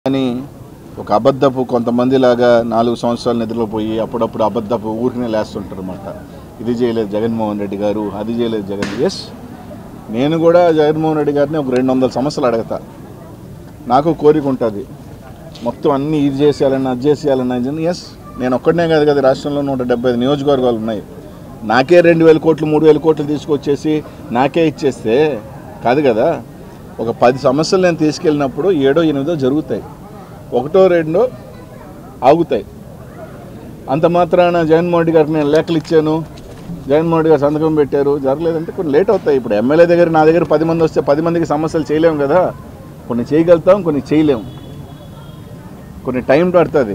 కానీ ఒక అబద్ధపు కొంతమంది లాగా నాలుగు సంవత్సరాలు నిద్రపోయి అప్పుడప్పుడు అబద్ధపు ఊరికనే లేస్తుంటారు అనమాట ఇది చేయలేదు జగన్మోహన్ రెడ్డి గారు అది చేయలేదు జగన్ ఎస్ నేను కూడా జగన్మోహన్ రెడ్డి గారిని ఒక రెండు వందల సమస్యలు అడగతా నాకు కోరిక ఉంటుంది మొత్తం అన్నీ ఇది చేసేయాలని అది చేసేయాలని ఎస్ నేను ఒక్కడనే కాదు కదా రాష్ట్రంలో నూట డెబ్బై ఐదు నియోజకవర్గాలు ఉన్నాయి నాకే రెండు వేల కోట్లు మూడు వేల కోట్లు తీసుకొచ్చేసి నాకే ఇచ్చేస్తే కాదు కదా ఒక పది సమస్యలు నేను తీసుకెళ్ళినప్పుడు ఏడో ఎనిమిదో జరుగుతాయి ఒకటో రెండో ఆగుతాయి అంత మాత్రాన జగన్మోహన్ రెడ్డి గారికి నేను లేఖలు ఇచ్చాను జగన్మోహన్ రెడ్డి గారు సంతకం పెట్టారు జరగలేదంటే కొన్ని లేట్ అవుతాయి ఇప్పుడు ఎమ్మెల్యే దగ్గర నా దగ్గర పది మంది వస్తే పది మందికి సమస్యలు చేయలేము కదా కొన్ని చేయగలుగుతాం కొన్ని చేయలేము కొన్ని టైం పడుతుంది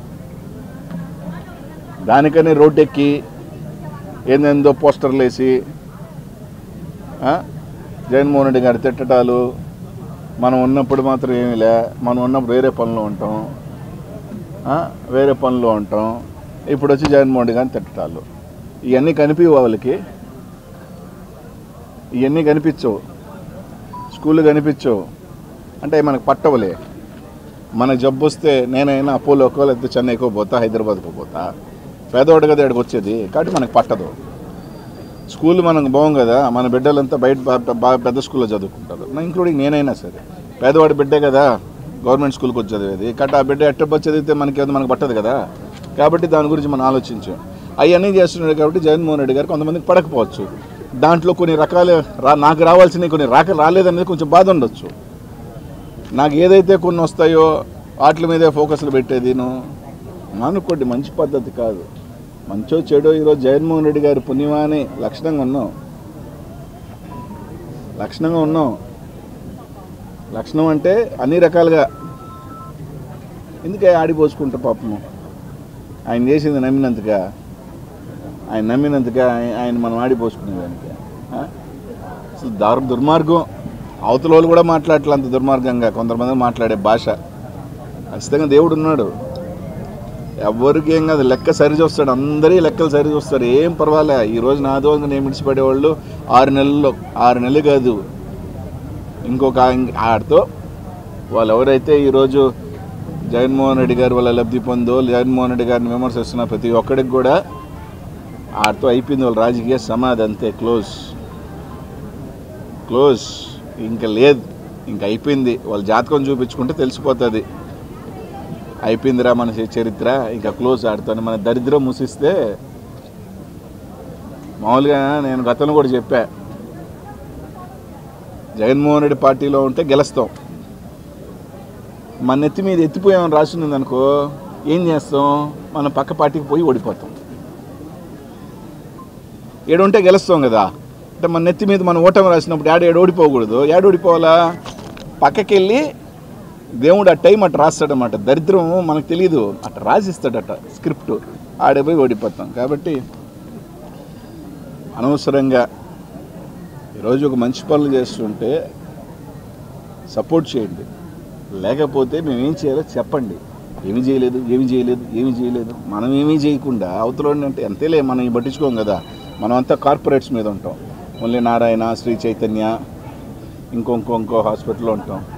దానికని రోడ్డు ఎక్కి ఏందేందో పోస్టర్లు వేసి ఆ, జగన్మోహన్ రెడ్డి గారి తిట్టటాలు మనం ఉన్నప్పుడు మాత్రం ఏమీ లే మనం ఉన్నప్పుడు వేరే పనులు ఉంటాం ఆ, వేరే పనులు ఉంటాం ఇప్పుడు వచ్చి జగన్మోహన్ రెడ్డి గారిని తిట్టటాలు ఇవన్నీ కనిపించవు వాళ్ళకి ఇవన్నీ కనిపించవు స్కూళ్ళు కనిపించవు అంటే మనకు పట్టవలే మనకు జబ్బు వస్తే నేనైనా అపోలోకో లేకపోతే చెన్నైకో పోతా హైదరాబాద్కో పోతా పేదవాడు కదా ఇక్కడికి వచ్చేది కాబట్టి మనకు పట్టదు స్కూల్ మనకు బాగుం కదా మన బిడ్డలంతా బయట బా- బాగా పెద్ద స్కూల్లో చదువుకుంటారు నా ఇంక్లూడింగ్ నేనైనా సరే పేదవాడి బిడ్డే కదా గవర్నమెంట్ స్కూల్కి వచ్చి చదివేది కాబట్టి ఆ బిడ్డ ఎట్టబడి చదివితే మనకి ఏదో మనకు పట్టదు కదా కాబట్టి దాని గురించి మనం ఆలోచించాం అవన్నీ చేస్తున్నాడు కాబట్టి జగన్మోహన్ రెడ్డి గారు కొంతమందికి పడకపోవచ్చు దాంట్లో కొన్ని రకాల రా నాకు రావాల్సినవి కొన్ని రాక రాలేదనేది కొంచెం బాధ ఉండొచ్చు నాకు ఏదైతే కొన్ని వస్తాయో వాటి మీదే ఫోకస్లు పెట్టేది నువ్వు మానుకోండి మంచి పద్ధతి కాదు మంచో చెడో ఈరోజు జగన్మోహన్ రెడ్డి గారి పుణ్యమాని లక్షణంగా ఉన్నావు లక్షణంగా ఉన్నావు లక్షణం అంటే అన్ని రకాలుగా ఎందుకే ఆడిపోసుకుంటా పాపము ఆయన చేసింది నమ్మినంతగా ఆయన నమ్మినంతగా ఆయ- ఆయన మనం ఆడిపోసుకునేదానికి ఆ? అసలు దారు దుర్మార్గం అవతల వాళ్ళు కూడా మాట్లాడట్లే అంత దుర్మార్గంగా కొంతమంది మాట్లాడే భాష ఖచ్చితంగా దేవుడు ఉన్నాడు ఎవరికి ఏం కాదు లెక్క సరి చూస్తాడు అందరి లెక్కలు సరి చూస్తారు ఏం పర్వాలే ఈ రోజు నా దోగా నేను విడిచిపడేవాళ్ళు ఆరు నెలల్లో ఆరు నెలలు కాదు ఇంకొక ఆయ- ఆడితో వాళ్ళు ఎవరైతే ఈరోజు జగన్మోహన్ రెడ్డి గారు వాళ్ళ లబ్ధి పొందో జగన్మోహన్ రెడ్డి గారిని విమర్శిస్తున్న ప్రతి ఒక్కడికి కూడా ఆడితో అయిపోయింది వాళ్ళ రాజకీయ సమాధి అంతే క్లోజ్ క్లోజ్ ఇంకా లేదు ఇంకా అయిపోయింది వాళ్ళ జాతకం చూపించుకుంటే తెలిసిపోతుంది అయిపోయిందిరా మన చ- చరిత్ర ఇంకా క్లోజ్ ఆడుతాను మన దరిద్రం మూసిస్తే మామూలుగా నేను గతంలో కూడా చెప్పా జగన్మోహన్ రెడ్డి పార్టీలో ఉంటే గెలుస్తాం మన నెత్తి మీద ఎత్తిపోయామని రాసింది అనుకో ఏం చేస్తాం మనం పక్క పార్టీకి పోయి ఓడిపోతాం ఏడుంటే గెలుస్తాం కదా అంటే మన నెత్తి మీద మనం ఓటమి రాసినప్పుడు ఏడు ఏడు ఓడిపోకూడదు ఏడు ఓడిపోవాలా పక్కకి వెళ్ళి దేవుడు ఆ టైం అట్లా రాస్తాడనమాట దరిద్రం మనకు తెలియదు అట్లా రాసిస్తాడట స్క్రిప్ట్ ఆడపోయి ఓడిపోతాం కాబట్టి అనవసరంగా ఈరోజు ఒక మంచి పనులు చేస్తుంటే సపోర్ట్ చేయండి లేకపోతే మేము ఏం చేయాలో చెప్పండి ఏమి చేయలేదు ఏమి చేయలేదు ఏమి చేయలేదు మనం ఏమీ చేయకుండా అవతల అంటే అంతేలే మనం ఇవి పట్టించుకోం కదా మనం అంతా కార్పొరేట్స్ మీద ఉంటాం ఓన్లీ నారాయణ శ్రీ చైతన్య ఇంకో ఇంకో ఇంకో హాస్పిటల్లో ఉంటాం